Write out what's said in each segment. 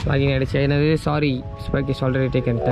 Login ஆகிடுச்சு என்னது sorry spike is already taken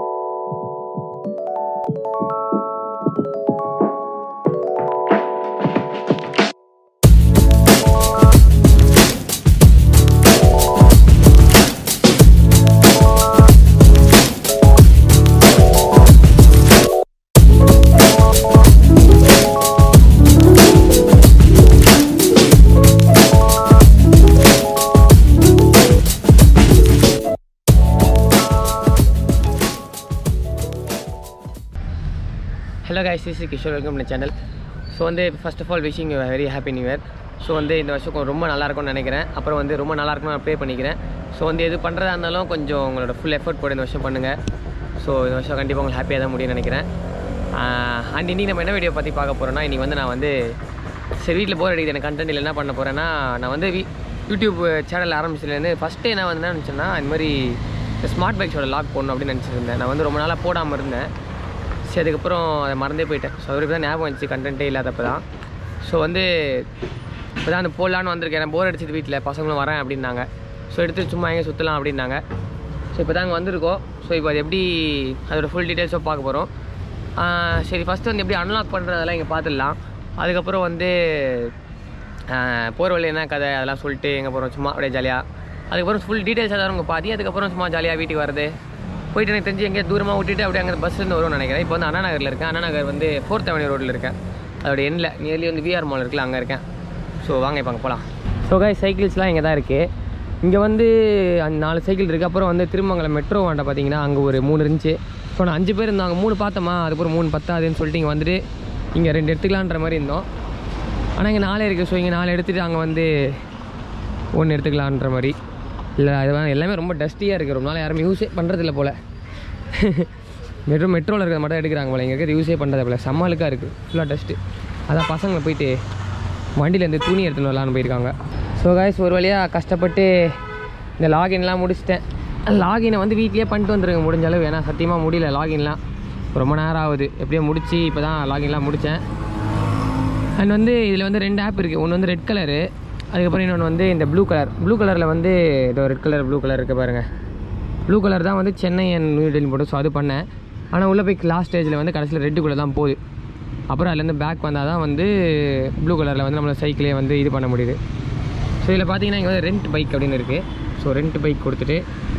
hello guys is Kishore welcome to channel so வந்து first of all wishing very happy new year so வந்து இந்த வருஷம் கொ- ரொம்ப நல்லா இருக்கும்னு நினைக்கிறேன் அப்புறம் வந்து ரொம்ப நல்லா இருக்கும்னு நான் ப்ரே பண்ணிக்கிறேன் ஸோ வந்து எது பண்ணுறதா இருந்தாலும் கொஞ்சம் உங்களோட ஃபுல் எஃபர்ட் போட்டு இந்த வருஷம் பண்ணுங்கள் ஸோ இந்த வருஷம் கண்டிப்பாக உங்களுக்கு ஹாப்பியாக தான் முடியும்னு நினைக்கிறேன் அண்ட் இன்றைக்கி நம்ம என்ன வீடியோ பற்றி பார்க்க போகிறோன்னா இன்றைக்கி வந்து நான் வந்து சரி வீட்டில் போர் அடிக்குது எனக்கு கண்டென்ட் என்ன பண்ண போகிறேன்னா நான் வந்து வீ- யூடியூப் சேனல் ஆரம்பிச்சதுலேருந்து ஃபஸ்ட்டு என்ன வந்து என்ன நினச்சேன்னா இந்த மாதிரி ஸ்மார்ட் பைக்ஸோட லாக் போடணும் அப்படின்னு நினச்சிருந்தேன் நான் வந்து ரொம்ப நாளாக போடாமல் இருந்தேன் சரி அதுக்கப்புறம் அதை மறந்தே போயிட்டேன் ஸோ அவருக்கு தான் ஞாபகம் வந்துச்சு கண்டென்ட்டே இல்லாதப்ப தான் ஸோ வந்து இப்போ தான் அந்த போடலான்னு வந்திருக்கேன் போர் அடிச்சது வீட்டில் பசங்களும் வரேன் அப்படின்னாங்க ஸோ எடுத்து சும்மா எங்கே சுற்றலாம் அப்படின்னாங்க ஸோ இப்போ தான் அங்கே வந்திருக்கோம் ஸோ இப்போ அது எப்படி அதோட ஃபுல் டீட்டெயில்ஸாக பார்க்க போகிறோம் சரி ஃபஸ்ட்டு வந்து எப்படி அன்லாக் பண்ணுறதெல்லாம் இங்கே பார்த்துடலாம் அதுக்கப்புறம் வந்து போகிற வழி என்ன கதை அதெல்லாம் சொல்லிட்டு எங்கே போகிறோம் சும்மா அப்படியே ஜாலியாக அதுக்கப்புறம் ஃபுல் டீட்டெயில்ஸ் ஏதாவது உங்கள் பாதி அதுக்கப்புறம் சும்மா ஜாலியாக வீட்டுக்கு வரது போயிட்டு எனக்கு தெரிஞ்சு எங்கேயா தூரமாக விட்டுட்டு அப்படியே அங்கே பஸ்லேருந்து வரும்னு நினைக்கிறேன் இப்போ வந்து அண்ணா நகரில் இருக்கேன் அண்ணா நகர் வந்து ஃபோர்த் அவென்யூ ரோட்டில் இருக்கேன் அதோட எண்ணில் நியர்லி வந்து விஆர் மால் இருக்குல்ல அங்கே இருக்கேன் ஸோ வாங்க இப்போ அங்கே போகலாம் ஸோ காய் சைக்கிள்ஸ்லாம் இங்கே தான் இருக்குது இங்கே வந்து அந்த நாலு சைக்கிள் இருக்குது அப்புறம் வந்து திருமங்கலம் மெட்ரோ வாண்ட பார்த்தீங்கன்னா அங்கே ஒரு மூணு இருந்துச்சு ஸோ நான் அஞ்சு பேர் இருந்தாங்க மூணு பார்த்தோமா அதுக்கப்புறம் மூணு பத்தாதுன்னு சொல்லிட்டு இங்கே வந்துட்டு இங்கே ரெண்டு எடுத்துக்கலான்ற மாதிரி இருந்தோம் ஆனால் இங்கே நாலே இருக்குது ஸோ இங்கே நாலு எடுத்துகிட்டு அங்கே வந்து ஒன்று எடுத்துக்கலான்ற மாதிரி இல்லை அது வந்து எல்லாமே ரொம்ப டஸ்டியாக இருக்குது ரொம்ப நாள் யாரும் யூஸே பண்ணுறதில்ல போல் மெட்ரோ மெட்ரோவில் இருக்கிறத மட்டும் எடுக்கிறாங்க போல இங்கே இருக்கிறது யூஸே பண்ணுறது போல செம்மலுக்காக இருக்குது ஃபுல்லாக டஸ்ட்டு அதான் பசங்களை போயிட்டு வண்டியிலேருந்து துணி எடுத்துன்னு வரலான்னு போயிருக்காங்க ஸோ காய்ஸ் ஒரு வழியாக கஷ்டப்பட்டு இந்த லாகின்லாம் முடிச்சிட்டேன் லாகினை வந்து வீட்லேயே பண்ணிட்டு வந்துருங்க முடிஞ்ச அளவு ஏன்னா சத்தியமாக முடியல லாகின்லாம் ரொம்ப நேரம் ஆகுது எப்படியோ முடிச்சு இப்போ தான் லாகின்லாம் முடித்தேன் அண்ட் வந்து இதில் வந்து ரெண்டு ஆப் இருக்குது ஒன்று வந்து ரெட் கலரு அதுக்கப்புறம் இன்னொன்று வந்து இந்த ப்ளூ கலர் ப்ளூ கலரில் வந்து இதோ ரெட் கலர் ப்ளூ கலர் இருக்குது பாருங்கள் ப்ளூ கலர் தான் வந்து சென்னை அண்ட் நியூ டெல்லி போட்டு ஸோ அது பண்ணேன் ஆனால் உள்ளே போய் லாஸ்ட் ஸ்டேஜில் வந்து கடைசியில் ரெட்டுக்குள்ளே தான் போகுது அப்புறம் அதுலேருந்து பேக் வந்தால் தான் வந்து ப்ளூ கலரில் வந்து நம்மளை சைக்கிளே வந்து இது பண்ண முடியுது ஸோ இதில் பார்த்தீங்கன்னா இங்கே வந்து ரெண்ட் பைக் அப்படின்னு இருக்குது ஸோ ரெண்ட் பைக் கொடுத்துட்டு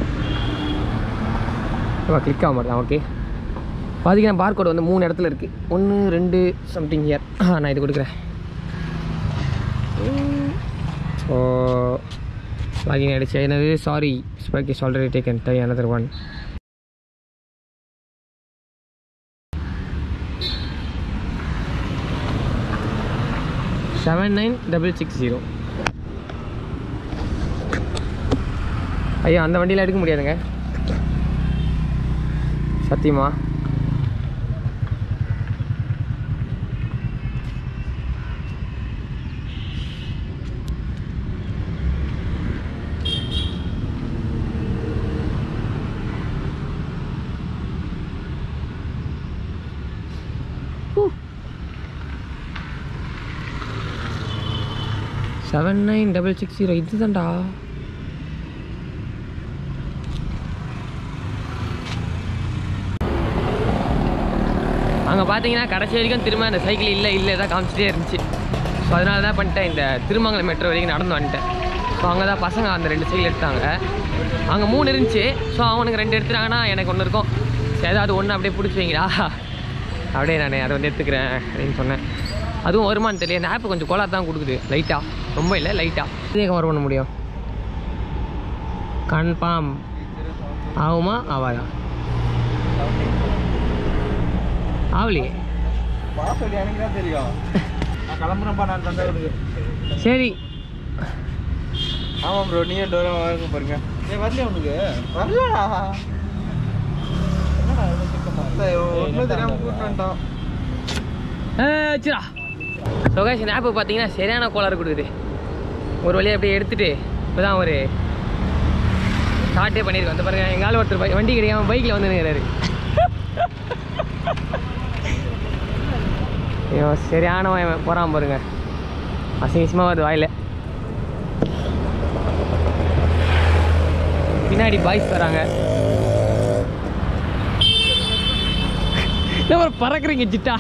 கிளிக் ஆக மாட்டேன் ஓகே பார்த்தீங்கன்னா பார்கோட் வந்து மூணு இடத்துல இருக்குது ஒன்று ரெண்டு சம்திங் இயர் நான் இது கொடுக்குறேன் ஸோ லாகின் ஆகிடுச்சு என்னது sorry spike is already taken டை another one seven nine double six zero ஐயா அந்த வண்டியில் எடுக்க முடியாதுங்க சத்தியமா seven nine double six zero இதுதான்டா அங்கே பார்த்தீங்கன்னா கடைசி வரைக்கும் திரும்ப அந்த சைக்கிள் இல்லை இல்லை தான் காமிச்சிட்டே இருந்துச்சு ஸோ அதனால தான் பண்ணிட்டேன் இந்த திருமங்கலம் மெட்ரோ வரைக்கும் நடந்து வந்துட்டேன் ஸோ அங்கே தான் பசங்க அந்த ரெண்டு சைக்கிள் எடுத்தாங்க அங்கே மூணு இருந்துச்சு ஸோ அவனுக்கு ரெண்டு எடுத்துட்டாங்கன்னா எனக்கு ஒன்று இருக்கும் சரி ஏதாவது ஒன்று அப்படியே பிடிச்சி வைங்கடா அப்படியே நான் அதை வந்து எடுத்துக்கிறேன் அப்படின்னு சொன்னேன் அதுவும் வருமானு தெரியல இந்த ஆப்பு கொஞ்சம் கோலா தான் கொடுக்குது லைட்டாக ரொம்ப இல்லை லைட்டாக இதே கவர் பண்ண முடியும் கன்ஃபார்ம் ஆகுமா ஆவாதா ஆகலையே பாஸ்வேர்டு எனக்கு தான் தெரியும் நான் கிளம்புறேன்ப்பா நான் தந்தா கொடுக்கு சரி ஆமாம் ப்ரோ நீயே டோரா வாங்க பாருங்க ஏ வரலையா உனக்கு வரலடா என்னடா இவ்வளவு திட்டமா? அத்தை, ஒண்ணும் தெரியாம கூப்பிட்டு வந்துட்டான். சிரா ஸோ கைஸ் இந்த ஆப்பு பார்த்தீங்கன்னா சரியான கோளாறு கொடுக்குது ஒரு வழியாக அப்படியே எடுத்துட்டு இப்போ தான் ஒரு ஸ்டார்ட்டே பண்ணியிருக்கோம் அந்த பாருங்க எங்கள் ஆள் ஒருத்தர் பை- வண்டி கிடைக்காம பைக்கில் வந்து நிற்கிறாரு ஐயோ சரியானவன் போகிறான் பாருங்க அசிங்கமாக வருது வாயில் பின்னாடி பாய்ஸ் வராங்க என்ன ஒரு பறக்குறீங்க ஜிட்டா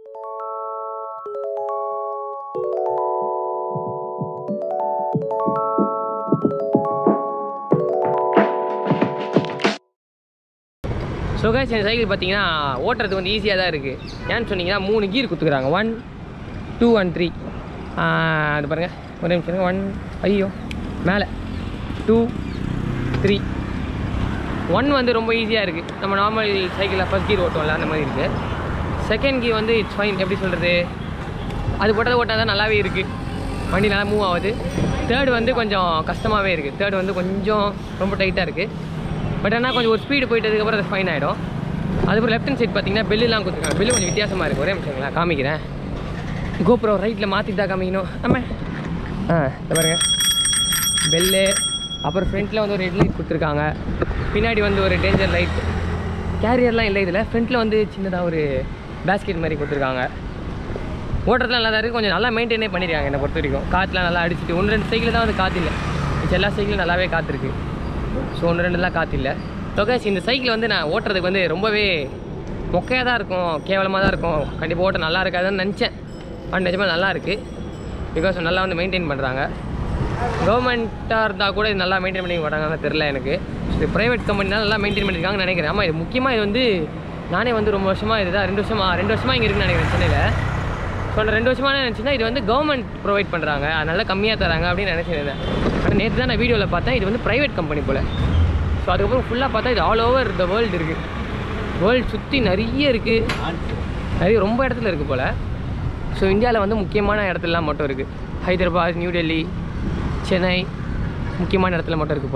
ஸோ கைஸ் இந்த சைக்கிள் பார்த்தீங்கன்னா ஓட்டுறது வந்து ஈஸியாக தான் இருக்குது ஏன்னு சொன்னீங்கன்னா மூணு கீர் கொடுத்துக்குறாங்க ஒன் டூ அண்ட் த்ரீ அது பாருங்கள் ஒரு நிமிஷம் ஒன் ஐயோ மேலே டூ த்ரீ ஒன் வந்து ரொம்ப ஈஸியாக இருக்குது நம்ம நார்மல் சைக்கிளில் ஃபஸ்ட் கீர் ஓட்டுவோம்ல அந்த மாதிரி இருக்குது செகண்ட் கீர் வந்து இட்ஸ் ஃபைன் எப்படி சொல்கிறது அது போட்டதை ஓட்டால் தான் நல்லாவே இருக்குது வண்டி நல்லா மூவ் ஆகுது தேர்ட் வந்து கொஞ்சம் கஷ்டமாகவே இருக்குது தேர்ட் வந்து கொஞ்சம் ரொம்ப டைட்டாக இருக்குது பட் ஆனால் கொஞ்சம் ஒரு ஸ்பீடு போயிட்டதுக்கப்புறம் அது ஃபைன் ஆகிடும் அதுக்கப்புறம் லெஃப்ட் ஹேண்ட் சைட் பார்த்தீங்கன்னா பெல்லுலாம் கொடுத்துருக்காங்க பெல்லு கொஞ்சம் வித்தியாசமாக இருக்குது ஒரே நிமிஷங்களா காமிக்கிறேன் கோப்ரோ ரைட்டில் மாற்றிட்டு தான் காமிக்கணும் ஆமாம் ஆ இதை பாருங்க பெல்லு அப்புறம் ஃப்ரண்ட்டில் வந்து ஒரு ரெட் லைட் கொடுத்துருக்காங்க பின்னாடி வந்து ஒரு டேஞ்சர் லைட் கேரியர்லாம் இல்லை இதில் ஃப்ரண்ட்டில் வந்து சின்னதாக ஒரு பேஸ்கெட் மாதிரி கொடுத்துருக்காங்க ஓட்டுறதுலாம் நல்லா தான் இருக்குது கொஞ்சம் நல்லா மெயின்டைனே பண்ணியிருக்காங்க என்னை பொறுத்த வரைக்கும் காற்றுலாம் நல்லா அடிச்சுட்டு ஒன்று ரெண்டு சைக்கிள் தான் வந்து காற்று இல்லை மிச்ச எல்லா சைக்கிளும் நல்லாவே காற்றுருக்கு ஸோ ஒன்று ரெண்டுலாம் காற்று இல்லை லோகேஷ் இந்த சைக்கிள் வந்து நான் ஓட்டுறதுக்கு வந்து ரொம்பவே மொக்கையாக தான் இருக்கும் கேவலமாக தான் இருக்கும் கண்டிப்பாக ஓட்ட நல்லா இருக்காதுன்னு நினச்சேன் ஆனால் நிஜமாக நல்லா இருக்குது பிகாஸ் நல்லா வந்து மெயின்டைன் பண்ணுறாங்க கவர்மெண்ட்டாக இருந்தால் கூட இது நல்லா மெயின்டைன் பண்ணி மாட்டாங்கன்னு தெரில எனக்கு இது ப்ரைவேட் கம்பெனினால நல்லா மெயின்டைன் பண்ணியிருக்காங்கன்னு நினைக்கிறேன் ஆமாம் இது முக்கியமாக இது வந்து நானே வந்து ரொம்ப வருஷமாக இதுதான் ரெண்டு வருஷமா ரெண்டு வருஷமாக இங்கே இருக்குன்னு நினைக்கிறேன் சென்னையில் ஸோ அந்த ரெண்டு வருஷமாக என்ன நினச்சின்னா இது வந்து கவர்மெண்ட் ப்ரொவைட் பண்ணுறாங்க அதனால கம்மியாக தராங்க அப்படின்னு நினச்சிருந்தேன் ஆனால் நேற்று தான் நான் வீடியோவில் பார்த்தேன் இது வந்து ப்ரைவேட் கம்பெனி போல் ஸோ அதுக்கப்புறம் ஃபுல்லாக பார்த்தா இது ஆல் ஓவர் த வேர்ல்டு இருக்குது வேர்ல்டு சுற்றி நிறைய இருக்குது நிறைய ரொம்ப இடத்துல இருக்குது போல் ஸோ இந்தியாவில் வந்து முக்கியமான இடத்துலலாம் மட்டும் இருக்குது ஹைதராபாத் நியூ டெல்லி சென்னை முக்கியமான இடத்துல மட்டும் இருக்குது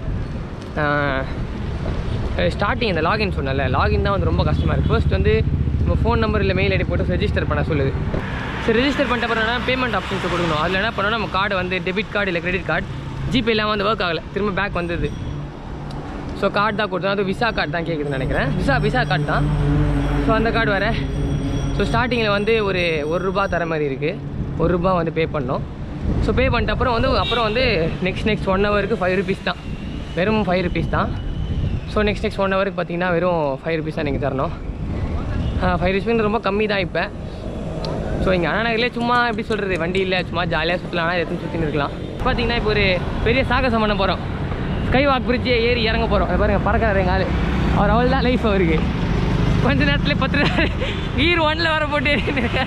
போல் ஸ்டார்டிங் இந்த லாகின் சொன்னல லாகின் தான் வந்து ரொம்ப கஷ்டமாக இருக்குது ஃபர்ஸ்ட் வந்து நம்ம ஃபோன் நம்பர் இல்லை மெயில் ஐடி போட்டு ரெஜிஸ்டர் பண்ண சொல்லுது சரி ரெஜிஸ்டர் பண்ணிட்ட அப்புறம் பேமெண்ட் ஆப்ஷன்ஸ் கொடுக்கணும் அதில் என்ன பண்ணணும் நம்ம கார்டு வந்து டெபிட் கார்டு இல்லை கிரெடிட் கார்டு ஜிபே இல்லாமல் வந்து ஒர்க் ஆகலை திரும்ப பேக் வந்தது ஸோ கார்டு தான் கொடுத்தோம் அது விசா கார்டு தான் கேட்குதுன்னு நினைக்கிறேன் விசா விசா கார்டு தான் ஸோ அந்த கார்டு வர ஸோ ஸ்டார்டிங்கில் வந்து ஒரு ஒரு ரூபா தர மாதிரி இருக்குது ஒரு ரூபா வந்து பே பண்ணோம் ஸோ பே பண்ணிட்ட அப்புறம் வந்து அப்புறம் வந்து நெக்ஸ்ட் நெக்ஸ்ட் ஒன் ஹவருக்கு ஃபைவ் ருபீஸ் தான் வெறும் ஃபைவ் ருபீஸ் தான் ஸோ நெக்ஸ்ட் நெக்ஸ்ட் ஒன் ஹவருக்கு பார்த்தீங்கன்னா வெறும் ஃபைவ் ருபீஸ் தான் நீங்கள் தரணும் ஃபைவ் ருபீஸ் ரொம்ப கம்மி தான் இப்போ ஸோ இங்கே அண்ணா நகர்லேயே சும்மா எப்படி சொல்கிறது வண்டி இல்லை சும்மா ஜாலியாக சுற்றலாம் எத்தனை சுற்றின்னு இருக்கலாம் பார்த்தீங்கன்னா இப்போ ஒரு பெரிய சாகசம் பண்ண போகிறோம் ஸ்கை வாக் பிரிட்ஜே ஏறி இறங்க போகிறோம் பாருங்க பறக்கிறாரு எங்கள் ஆள் அவர் அவள் தான் லைஃப் அவருக்கு கொஞ்ச நேரத்தில் பத்து ஈர் ஒன்ல வர போட்டு ஏறின்னு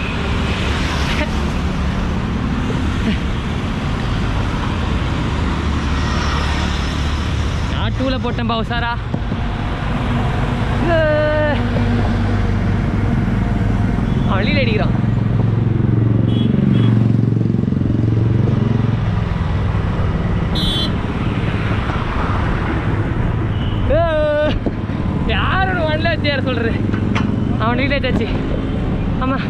நான் டூவில் போட்டேன்பா உஷாரா அவன் வெளியில் அடிக்கிறான் யாரோட வண்டியில் வச்சு யார் சொல்கிறது அவன் வீட்டில் வச்சாச்சு ஆமாம்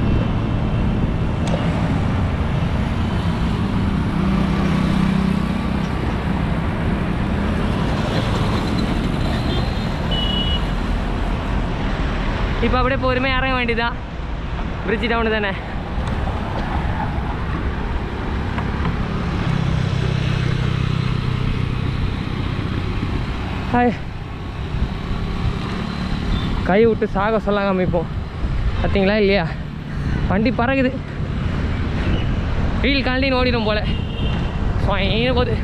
இப்போ அப்படியே பொறுமையாக இறங்க வேண்டியதான் பிரிட்ஜ் டவுனு தானே ஹாய் கை விட்டு சாக சொல்லாங்க அமைப்போம் பார்த்தீங்களா இல்லையா வண்டி பறகுது வீல் கழட்டின்னு ஓடிடும் போல சுவைன்னு போகுது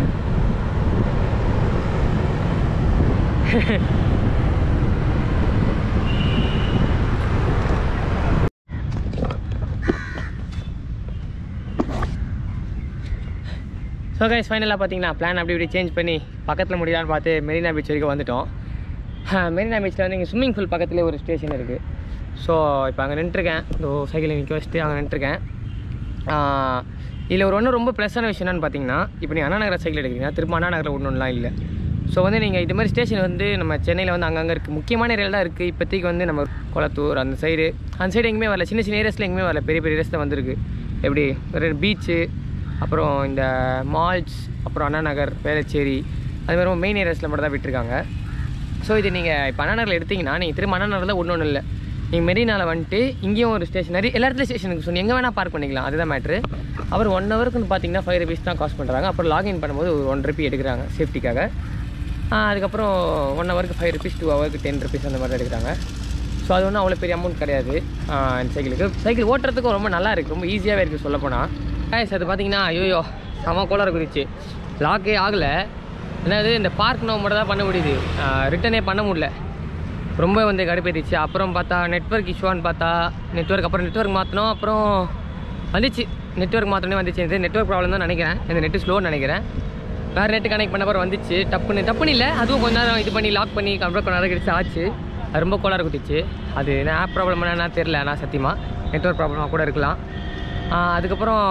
ஸோ கைஸ் ஃபைனலாக பார்த்தீங்கன்னா பிளான் அப்படி இப்படி சேஞ்ச் பண்ணி பக்கத்தில் முடியலான்னு பார்த்து மெரினா பீச் வரைக்கும் வந்துட்டோம் மெரினா பீச்சில் வந்து இங்கே ஸ்விம்மிங் பூல் பக்கத்துலேயே ஒரு ஸ்டேஷன் இருக்குது ஸோ இப்போ அங்கே நின்றுருக்கேன் இந்த சைக்கிளை நிற்க வச்சுட்டு அங்கே நின்றுருக்கேன் இதில் ஒரு ஒன்று ரொம்ப ப்ளஸ்ஸான விஷயம் என்னன்னு பார்த்தீங்கன்னா இப்போ நீங்கள் அண்ணா நகர சைக்கிள் எடுக்கிறீங்கன்னா திரும்ப அண்ணா நகரில் ஒன்றுலாம் இல்லை ஸோ வந்து நீங்கள் இது மாதிரி ஸ்டேஷன் வந்து நம்ம சென்னையில் வந்து அங்கங்கே இருக்குது முக்கியமான ஏரியாவில் தான் இருக்குது இப்போதைக்கு வந்து நம்ம கொளத்தூர் அந்த சைடு அந்த சைடு எங்கேயுமே வரல சின்ன சின்ன ஏரியாஸில் எங்கேயுமே வரல பெரிய பெரிய ஏரியாஸ் தான் வந்திருக்கு எப்படி ஒரு பீச்சு அப்புறம் இந்த மால்ஸ் அப்புறம் அண்ணா நகர் வேளச்சேரி அது மாதிரி மெயின் ஏரியாஸில் மட்டும் தான் விட்டுருக்காங்க ஸோ இது நீங்கள் இப்போ அண்ணா நகரில் எடுத்தீங்கன்னா நீங்கள் திரும்ப அண்ணா நகரில் ஒன்று ஒன்றும் இல்லை நீங்கள் மெரினாவில் வந்துட்டு இங்கேயும் ஒரு ஸ்டேஷன் நிறைய எல்லா இடத்துல ஸ்டேஷனுக்கு சொன்னி எங்கே வேணால் பார்க் பண்ணிக்கலாம் அதுதான் மேட்ரு அவர் ஒன் ஹவருக்கு பார்த்தீங்கன்னா ஃபைவ் ருபீஸ் தான் காஸ்ட் பண்ணுறாங்க அப்புறம் லாகின் பண்ணும்போது ஒரு ஒன் ருபி எடுக்கிறாங்க சேஃப்டிக்காக அதுக்கப்புறம் ஒன் ஹவருக்கு ஃபைவ் ருபீஸ் டூ ஹவருக்கு டென் ருபீஸ் அந்த மாதிரி தான் எடுக்கிறாங்க ஸோ அது ஒன்றும் அவ்வளோ பெரிய அமௌண்ட் கிடையாது ஆஹ் இந்த சைக்கிளுக்கு சைக்கிள் ஓட்டுறதுக்கும் ரொம்ப நல்லா இருக்குது ரொம்ப ஈஸியாகவே இருக்குது சொல்லப்போனால் guys அது பார்த்தீங்கன்னா ஐயோ செம கோளாறு குதிச்சு லாக்கே ஆகலை என்னது இந்த பார்க் நோ மட்டும் தான் பண்ண முடியுது ரிட்டனே பண்ண முடியல ரொம்ப வந்து கடுப்பேறிச்சு அப்புறம் பார்த்தா நெட்வொர்க் இஷ்யூவான்னு பார்த்தா நெட்வொர்க் அப்புறம் நெட்வொர்க் மாற்றினோம் அப்புறம் வந்துச்சு நெட்வொர்க் மாற்றனே வந்துச்சு இது நெட்வொர்க் ப்ராப்ளம் தான் நினைக்கிறேன் இந்த நெட்டு ஸ்லோன்னு நினைக்கிறேன் வேறு நெட்டு கனெக்ட் பண்ண அப்புறம் வந்துச்சு டப்புன்னு டப்புன்னு இல்லை அதுவும் கொஞ்ச நேரம் இது பண்ணி லாக் பண்ணி கம்ப்யூட்டர் கொஞ்ச நேரம் கழிச்சு ஆச்சு அது ரொம்ப கோளாறு குத்திச்சு அது என்ன ஆப் ப்ராப்ளம் என்ன தெரில நான் சத்தியமாக நெட்வொர்க் ப்ராப்ளமாக கூட இருக்கலாம் ஆஹ் அதுக்கப்புறம்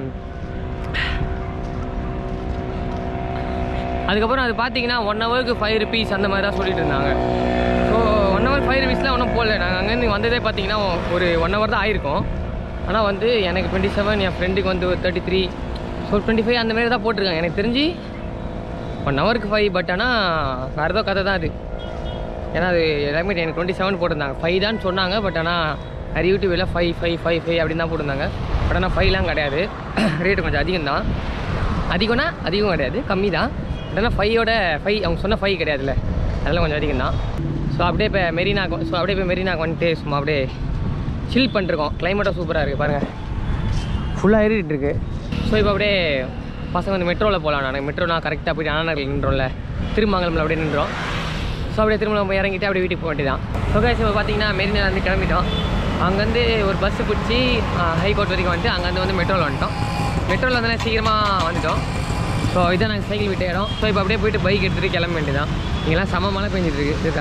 அதுக்கப்புறம் அது பார்த்தீங்கன்னா ஒன் ஹவருக்கு ஃபைவ் ருபீஸ் அந்த மாதிரி தான் சொல்லிட்டு இருந்தாங்க ஸோ ஒன் ஹவர் ஃபைவ் ருபீஸ்லாம் ஒன்றும் போடல நாங்கள் அங்கேருந்து வந்ததே பார்த்தீங்கன்னா ஒரு ஒன் ஹவர் தான் ஆயிருக்கும் ஆனால் வந்து எனக்கு டுவெண்ட்டி செவன் என் ஃப்ரெண்டுக்கு வந்து ஒரு thirty three so twenty five அந்த மாதிரி தான் போட்டிருக்காங்க எனக்கு தெரிஞ்சு ஒன் ஹவருக்கு ஃபைவ் பட் ஆனால் வேறு ஏதோ கதை தான் அது ஏன்னா அது எல்லாமே எனக்கு டுவெண்ட்டி செவன் போட்டிருந்தாங்க ஃபைவ் தான் சொன்னாங்க பட் ஆனால் நிறைய யூடியூபில் ஃபைவ் ஃபைவ் ஃபைவ் ஃபைவ் அப்படின்னு தான் போட்டிருந்தாங்க பட் ஆனால் ஃபைவ்லாம் கிடையாது ரேட்டு கொஞ்சம் அதிகம் தான் அதிகம்னா அதிகம் கிடையாது கம்மி தான் பட் ஆனால் ஃபைவோட ஃபைவ் அவங்க சொன்ன ஃபைவ் கிடையாதுல்ல அதெல்லாம் கொஞ்சம் அதிகம் தான் ஸோ அப்படியே இப்போ மெரினாக்கு ஸோ அப்படியே இப்போ மெரினாக்கு வந்துட்டு சும்மா அப்படியே சில் பண்ணிருக்கோம் கிளைமேட்டும் சூப்பராக இருக்குது பாருங்கள் ஃபுல்லாக ஏறிட்டு இருக்கு ஸோ இப்போ அப்படியே பசங்க வந்து மெட்ரோவில் போகலாம் நான் மெட்ரோனா கரெக்டாக போயிட்டு அண்ணாநகரில் நின்றோம்ல திருமங்கலம்ல அப்படியே நின்றோம் ஸோ அப்படியே திரும்ப போய் இறங்கிட்டு அப்படியே வீட்டுக்கு போக வேண்டியதான் ஸோ guys இப்போ பார்த்தீங்கன்னா மெரினா வந்து கிளம்பிட்டோம் அங்கேருந்து ஒரு பஸ்ஸு பிடிச்சி ஹைகோர்ட் வரைக்கும் வந்துட்டு அங்கேருந்து வந்து மெட்ரோவில் வந்துட்டோம் மெட்ரோவில் வந்து சீக்கிரமாக வந்துட்டோம் ஸோ இதான் நாங்கள் சைக்கிள் விட்ட இடம் ஸோ இப்போ அப்படியே போயிட்டு பைக் எடுத்துகிட்டு கிளம்ப வேண்டியதான் இங்கெல்லாம் செம மழை பெஞ்சிட்டு இருக்கு இருக்கா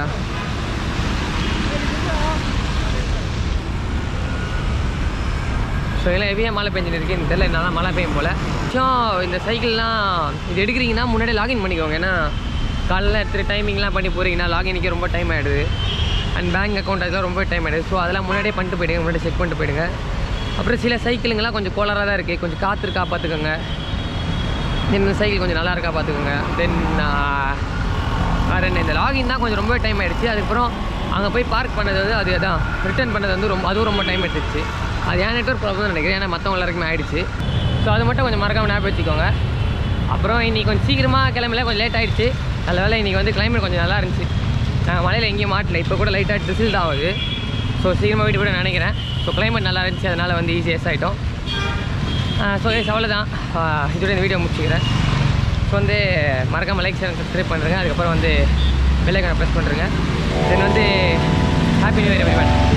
ஸோ எல்லாம் ஹெவியாக மழை பெஞ்சிட்டு இருக்கு எனக்கு தெரியல என்னால் மழை பெய்யும் போல் ஸோ இந்த சைக்கிள்லாம் இது எடுக்கிறீங்கன்னா முன்னாடி லாகின் பண்ணிக்கோங்க ஏன்னா காலைல எடுத்துகிட்டு டைமிங்லாம் பண்ணி போகிறீங்கன்னா லாகினுக்கே ரொம்ப டைம் ஆகிடுது அண்ட் பேங்க் அக்கௌண்ட் அதெல்லாம் ரொம்ப டைம் ஆகிடுது ஸோ அதெல்லாம் முன்னாடியே பண்ணிட்டு போயிடுங்க முன்னாடி செக் பண்ணிட்டு போயிடுங்க அப்புறம் சில சைக்கிளுங்கெல்லாம் கொஞ்சம் கோளாறாக தான் இருக்குது கொஞ்சம் காற்று இருக்கா பார்த்துக்கோங்க தென் இந்த சைக்கிள் கொஞ்சம் நல்லா இருக்கா பார்த்துக்கோங்க தென் வேறு என்ன இந்த லாகின் தான் கொஞ்சம் ரொம்ப டைம் ஆயிடுச்சு அதுக்கப்புறம் அங்கே போய் பார்க் பண்ணது வந்து அது அதான் ரிட்டர்ன் பண்ணது வந்து ரொம்ப அதுவும் ரொம்ப டைம் எடுத்துச்சு அது ஏன் நெட்ஒர்க் ப்ராப்ளம் நினைக்கிறேன் ஏன்னா மற்றவங்க எல்லாருக்குமே ஆயிடுச்சு ஸோ அது மட்டும் கொஞ்சம் மறக்காம ஞாபகம் வச்சுக்கோங்க அப்புறம் இன்னைக்கு கொஞ்சம் சீக்கிரமாக கிளம்பல கொஞ்சம் லேட் ஆயிடுச்சு நல்ல வேளை இன்றைக்கி வந்து கிளைமேட் கொஞ்சம் நல்லா இருந்துச்சு நாங்கள் மலையில் எங்கேயும் மாட்டல இப்போ கூட லைட்டாக ட்ரிசில் தான் ஆகுது ஸோ சீக்கிரமாக வீட்டு கூட நினைக்கிறேன் ஸோ கிளைமேட் நல்லா இருந்துச்சு அதனால் வந்து ஈஸியஸ் ஆகிட்டோம் ஸோ கைஸ் அவ்வளோதான் இதோட இந்த வீடியோ முடிச்சுக்கிறேன் ஸோ வந்து மறக்காமல் லைக் சேனல் சப்ஸ்கிரைப் பண்ணுறேங்க அதுக்கப்புறம் வந்து பெல்லைக்கான ப்ரெஸ் பண்ணுறேங்க தென் வந்து ஹாப்பி நியூ இயர் எவ்ரிவன்